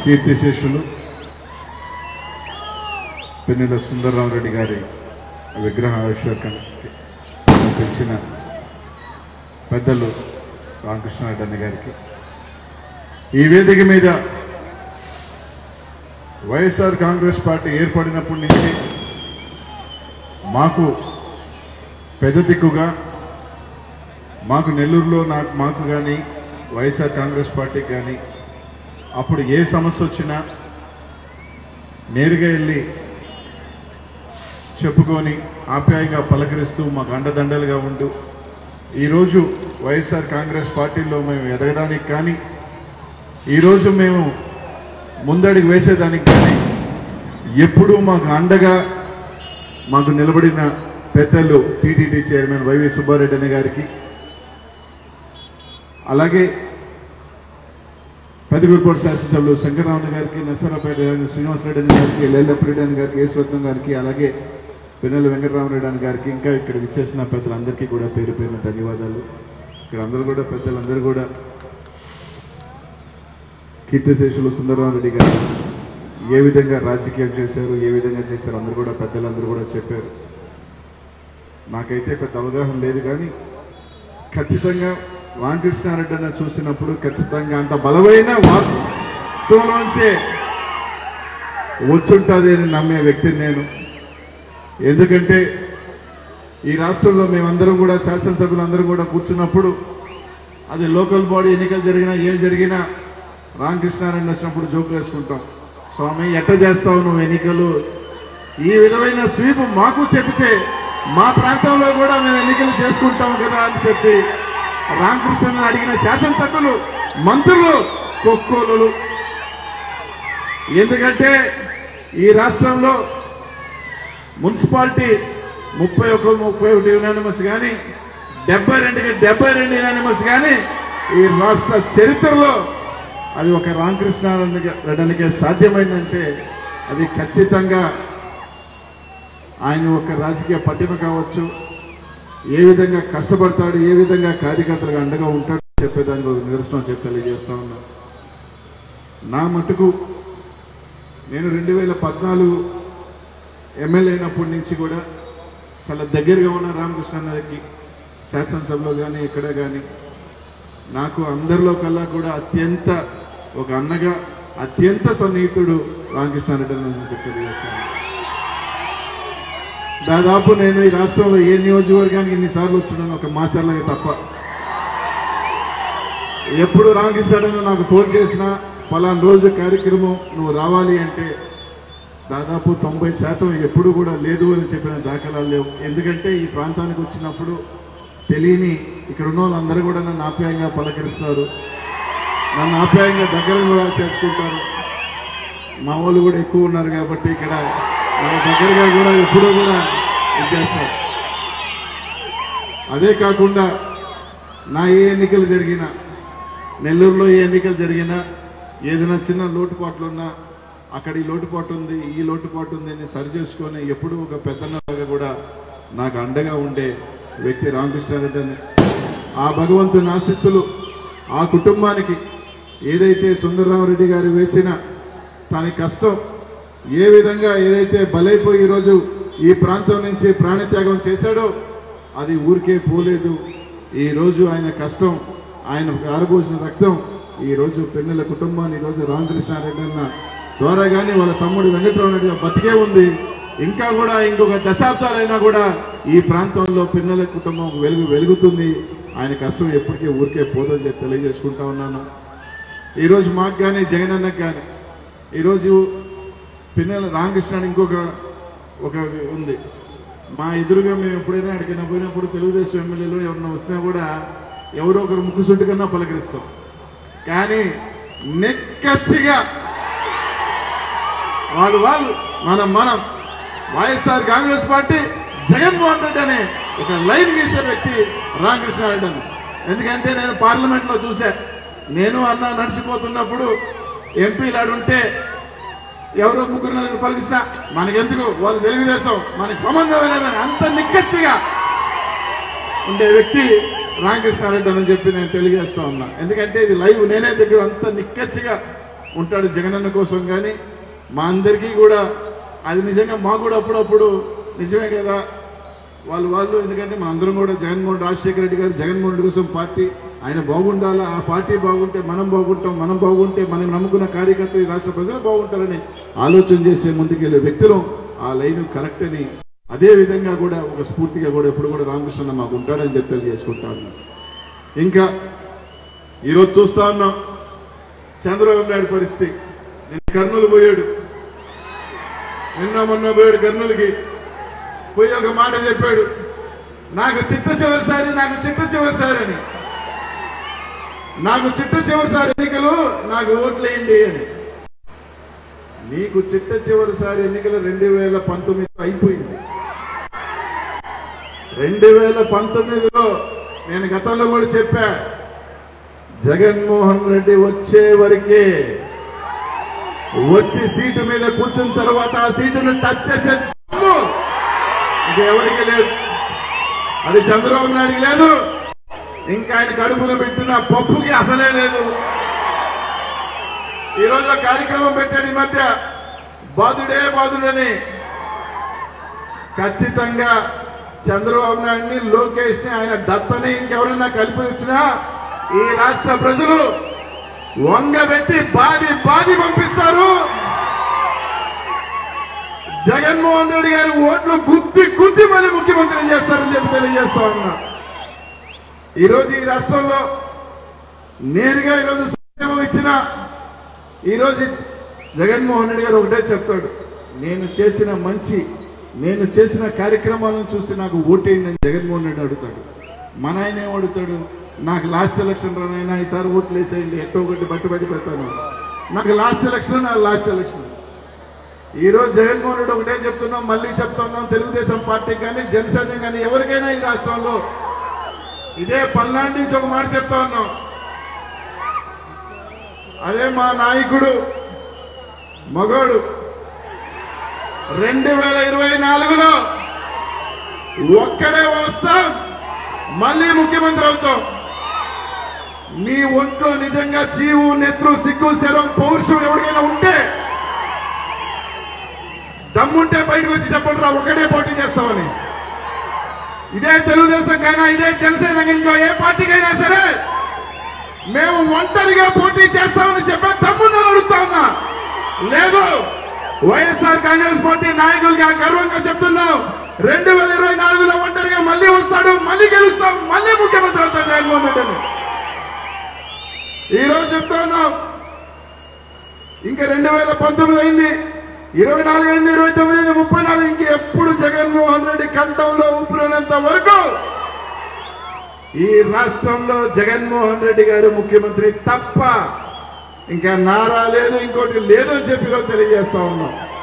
కీర్తిశేషులు పెన్నెల సుందరరామరెడ్డి గారి విగ్రహ ఆవిష్కరణకి పిలిచిన పెద్దలు రామకృష్ణారెడ్డి అన్న గారికి ఈ వేదిక మీద వైఎస్ఆర్ కాంగ్రెస్ పార్టీ ఏర్పడినప్పటి నుంచి మాకు పెద్ద దిక్కుగా మాకు నెల్లూరులో నాకు మాకు కానీ వైఎస్ఆర్ కాంగ్రెస్ పార్టీకి కానీ అప్పుడు ఏ సమస్య వచ్చినా నేరుగా వెళ్ళి చెప్పుకొని ఆప్యాయంగా పలకరిస్తూ మాకు అండదండలుగా ఉంటూ ఈరోజు వైఎస్ఆర్ కాంగ్రెస్ పార్టీలో మేము ఎదగడానికి కానీ ఈరోజు మేము ముందడుగు వేసేదానికి కానీ ఎప్పుడూ మాకు అండగా మాకు నిలబడిన పెద్దలు టీటీడీ చైర్మన్ వైవి సుబ్బారెడ్డి అనే గారికి అలాగే పెద్దగుడిపోటు శాసనసభ్యులు శంకరరామన్ గారికి నరసరావుపేట శ్రీనివాసరెడ్డి అని గారికి లేల్లప్రెడ్డి అని గారికి ఈశ్వరత్నం గారికి అలాగే పిన్నెల వెంకటరామరెడ్డి అని గారికి ఇంకా ఇక్కడ విచ్చేసిన పెద్దలందరికీ కూడా పేరు పేరున ధన్యవాదాలు ఇక్కడ అందరూ కూడా పెద్దలందరూ కూడా కీర్తిశేషులు సుందరరామరెడ్డి గారు ఏ విధంగా రాజకీయం చేశారు ఏ విధంగా చేశారు అందరూ కూడా పెద్దలందరూ కూడా చెప్పారు నాకైతే పెద్ద అవగాహన లేదు కానీ ఖచ్చితంగా రామకృష్ణారెడ్డి అన్న చూసినప్పుడు ఖచ్చితంగా అంత బలమైన వారసత్వంలోంచే వచ్చుంటుంది అని నమ్మే వ్యక్తిని నేను ఎందుకంటే ఈ రాష్ట్రంలో మేమందరం కూడా శాసనసభ్యులందరూ కూడా కూర్చున్నప్పుడు అది లోకల్ బాడీ ఎన్నికలు జరిగినా ఏం జరిగినా రామకృష్ణారెడ్డి వచ్చినప్పుడు జోకులు వేసుకుంటాం స్వామి ఎట్ట చేస్తావు నువ్వు ఎన్నికలు ఈ విధమైన స్వీప్ మాకు చెబితే మా ప్రాంతంలో కూడా మేము ఎన్నికలు చేసుకుంటాం కదా అని చెప్పి రామకృష్ణని అడిగిన శాసనసభ్యులు మంత్రులు కొక్కోలు ఎందుకంటే ఈ రాష్ట్రంలో మున్సిపాలిటీ ముప్పై ఒక ముప్పై ఒకటి యునానిమస్ కానీ డెబ్బై రెండుకి డెబ్బై రెండు యునానిమస్ కానీ ఈ రాష్ట్ర చరిత్రలో అది ఒక రామకృష్ణారెడ్డికే సాధ్యమైందంటే అది ఖచ్చితంగా ఆయన ఒక రాజకీయ పట్టిమ కావచ్చు ఏ విధంగా కష్టపడతాడు ఏ విధంగా కార్యకర్తలకు అండగా ఉంటాడు చెప్పేదానికి ఒక నిదర్శనం చెప్పి తెలియజేస్తా ఉన్నా నా మటుకు నేను రెండు వేల పద్నాలుగు ఎమ్మెల్యే అయినప్పటి నుంచి కూడా చాలా దగ్గరగా ఉన్న రామకృష్ణకి శాసనసభలో కానీ ఎక్కడ కానీ నాకు అందరిలో కల్లా కూడా అత్యంత ఒక అన్నగా అత్యంత సన్నిహితుడు రామకృష్ణారెడ్డి అని నేను తెలియజేస్తాను దాదాపు నేను ఈ రాష్ట్రంలో ఏ నియోజకవర్గానికి ఇన్నిసార్లు వచ్చినాను ఒక మాచర్లకి తప్ప ఎప్పుడు రామకృష్ణుడు నాకు ఫోన్ చేసినా పలానా రోజు కార్యక్రమం నువ్వు రావాలి అంటే దాదాపు తొంభై శాతం ఎప్పుడు కూడా లేదు అని చెప్పిన దాఖలాలు లేవు ఎందుకంటే ఈ ప్రాంతానికి వచ్చినప్పుడు తెలియని ఇక్కడ ఉన్న వాళ్ళందరూ కూడా నన్ను ఆప్యాయంగా పలకరిస్తారు నన్ను ఆప్యాయంగా దగ్గర కూడా చేర్చుకుంటారు మా వాళ్ళు కూడా ఎక్కువ ఉన్నారు కాబట్టి ఇక్కడ మన దగ్గరగా కూడా ఎప్పుడూ కూడా ఇచ్చేస్తారు అదే కాకుండా నా ఏ ఎన్నికలు జరిగినా నెల్లూరులో ఏ ఎన్నికలు జరిగినా ఏదైనా చిన్న లోటుపాట్లు ఉన్నా అక్కడ ఈ లోటుపాటు ఉంది ఈ లోటుపాటు ఉంది అని సరి చేసుకొని ఎప్పుడూ ఒక పెద్దన్నలాగా కూడా నాకు అండగా ఉండే వ్యక్తి రామకృష్ణారెడ్డి అని ఆ భగవంతుని ఆశీస్సులు ఆ కుటుంబానికి ఏదైతే సుందరరామరెడ్డి గారు వేసిన తన కష్టం ఏ విధంగా ఏదైతే బలైపోయి ఈరోజు ఈ ప్రాంతం నుంచి ప్రాణత్యాగం చేశాడో అది ఊరికే పోలేదు ఈ రోజు ఆయన కష్టం ఆయన ఆరబోసిన రక్తం ఈ రోజు పెన్నెల కుటుంబాన్ని ఈ రోజు రామకృష్ణారెడ్డి అన్న ద్వారా కానీ వాళ్ళ తమ్ముడు వెంకటరామరెడ్డి బతికే ఉంది ఇంకా కూడా ఇంకొక దశాబ్దాలైనా కూడా ఈ ప్రాంతంలో పిన్నెల కుటుంబం వెలుగు వెలుగుతుంది ఆయన కష్టం ఎప్పటికీ ఊరికే పోదని చెప్పి తెలియజేసుకుంటా ఉన్నాను ఈరోజు మాకు కానీ జగన్ అన్నకు కానీ ఈరోజు పిన్నెల రామకృష్ణ అని ఇంకొక ఒక ఉంది మా ఎదురుగా మేము ఎప్పుడైనా అడిగిన పోయినప్పుడు తెలుగుదేశం ఎమ్మెల్యేలు ఎవరన్నా వస్తున్నా కూడా ఎవరో ఒకరు ముక్కుసుంటి కన్నా పలకరిస్తాం కానీ నిక్కచ్చిగా వాళ్ళు వాళ్ళు మనం మనం YSR Congress party Jaganmohan Reddy అనే ఒక లైన్ గీసే వ్యక్తి రామకృష్ణారెడ్డి అని ఎందుకంటే నేను పార్లమెంట్ లో చూసా నేను అన్న నడిచిపోతున్నప్పుడు ఎంపీలు ఆడుంటే ఎవరో ముగ్గురు నలుగురు పలికిసినా మనకెందుకు వాళ్ళు తెలుగుదేశం మనకి సంబంధం లేదని అంత నిక్కచ్చిగా ఉండే వ్యక్తి రామకృష్ణారెడ్డి అని చెప్పి నేను తెలియజేస్తా ఉన్నా ఎందుకంటే ఇది లైవ్ నేనే దగ్గర అంత నిక్కచ్చిగా ఉంటాడు జగనన్న కోసం కానీ మా అందరికీ కూడా అది నిజంగా మాకు కూడా అప్పుడప్పుడు నిజమే కదా వాళ్ళు వాళ్ళు ఎందుకంటే మన అందరం కూడా జగన్మోహన్ రాజశేఖర రెడ్డి గారు జగన్మోహన్ రెడ్డి కోసం పార్టీ ఆయన బాగుండాలా ఆ పార్టీ బాగుంటే మనం బాగుంటాం మనం బాగుంటే మనం నమ్ముకున్న కార్యకర్తలు ఈ రాష్ట్ర ప్రజలు బాగుంటారని ఆలోచన చేసే ముందుకెళ్లే వ్యక్తులు ఆ లైన్ కరెక్ట్ అని అదే విధంగా కూడా ఒక స్ఫూర్తిగా కూడా ఎప్పుడు కూడా రామకృష్ణ మాకు ఉంటాడని చెప్పి తెలియజేసుకుంటాను ఇంకా ఈరోజు చూస్తా ఉన్నాం చంద్రబాబు నాయుడు పరిస్థితి నిన్న కర్నూలు పోయాడు నిన్న మొన్న పోయాడు కర్నూలుకి పోయి ఒక మాట చెప్పాడు నాకు చిట్ట చివరిసారి నాకు చిట్ట చివరిసారి అని నాకు చిట్ట చివరిసారి ఎన్నికలు నాకు ఓట్లేయండి అని నీకు చిట్ట చివరిసారి ఎన్నికలు రెండు వేల పంతొమ్మిది అయిపోయింది రెండు వేల పంతొమ్మిదిలో నేను గతంలో కూడా చెప్పా జగన్మోహన్ రెడ్డి వచ్చే వరకే వచ్చి సీటు మీద కూర్చున్న తర్వాత ఆ సీటును టచ్ చేసే దమ్ము ఇంక ఎవరికి లేదు అది చంద్రబాబు నాయుడికి లేదు ఇంకా ఆయన కడుపున పెట్టిన పప్పుకి అసలే లేదు ఈ రోజు ఒక కార్యక్రమం పెట్టాడు ఈ మధ్య బాధుడే బాధుడని ఖచ్చితంగా చంద్రబాబు నాయుడిని లోకేష్ ని ఆయన దత్తని ఇంకెవరైనా కల్పించినా ఈ రాష్ట్ర ప్రజలు వంగబెట్టి బాది బాది పంపిస్తారు జగన్మోహన్ రెడ్డి గారి ఓట్లు గుద్ది గుద్ది మళ్ళీ ముఖ్యమంత్రిని చేస్తారని చెప్పి తెలియజేస్తా ఉన్నా ఈరోజు ఈ రాష్ట్రంలో నేరుగా ఈరోజు సంక్షేమం ఇచ్చిన ఈరోజు జగన్మోహన్ రెడ్డి గారు ఒకటే చెప్తాడు నేను చేసిన మంచి నేను చేసిన కార్యక్రమాలను చూసి నాకు ఓటేయండి అని జగన్మోహన్ రెడ్డి అడుగుతాడు మన ఆయన ఏం అడుగుతాడు నాకు లాస్ట్ ఎలక్షన్ రానైనా ఈసారి ఓట్లు వేసేయండి ఎట్టో ఒకటి బట్టి బట్టి పెడతాను నాకు లాస్ట్ ఎలక్షన్ నాకు లాస్ట్ ఎలక్షన్ ఈ రోజు జగన్మోహన్ రెడ్డి ఒకటే చెప్తున్నాం మళ్ళీ చెప్తున్నాం తెలుగుదేశం పార్టీకి కానీ జనసేన కానీ ఎవరికైనా ఈ రాష్ట్రంలో ఇదే పల్నాడు నుంచి ఒక మాట చెప్తా ఉన్నాం అదే మా నాయకుడు మగోడు రెండు వేల ఇరవై నాలుగులో ఒక్కడే వస్తాం మళ్ళీ ముఖ్యమంత్రి అవుతాం మీ ఒంట్లో నిజంగా చీవు నెత్రు సిగ్గు శరం పౌరుషం ఎవరికైనా ఉంటే దమ్ముంటే బయటకు వచ్చి చెప్పండి రా ఒకటే పోటీ చేస్తామని ఇదే తెలుగుదేశం కైనా ఇదే జనసేన ఇంకో ఏ పార్టీకైనా సరే మేము ఒంటరిగా పోటీ చేస్తామని చెప్పే తమ్ముని అడుగుతా ఉన్నా లేదు వైఎస్ఆర్ కాంగ్రెస్ పార్టీ నాయకులుగా గర్వంగా చెప్తున్నాం రెండు వేల ఇరవై నాలుగులో ఒంటరిగా మళ్ళీ వస్తాడు మళ్ళీ గెలుస్తాం మళ్ళీ ముఖ్యమంత్రి అవుతాడు జగన్మోహన్ రెడ్డి అని. ఈ రోజు చెప్తా ఉన్నాం ఇంకా రెండు వేల పంతొమ్మిది అయింది ఇరవై నాలుగు అయింది ఇరవై తొమ్మిది అయింది ముప్పై నాలుగు ఇంక ఎప్పుడు జగన్మోహన్ రెడ్డి కంఠంలో ఊపిరినంత వరకు ఈ రాష్ట్రంలో జగన్మోహన్ రెడ్డి గారు ముఖ్యమంత్రి తప్ప ఇంకా నారా లేదు ఇంకోటి లేదు అని చెప్పి ఈరోజు తెలియజేస్తా ఉన్నాం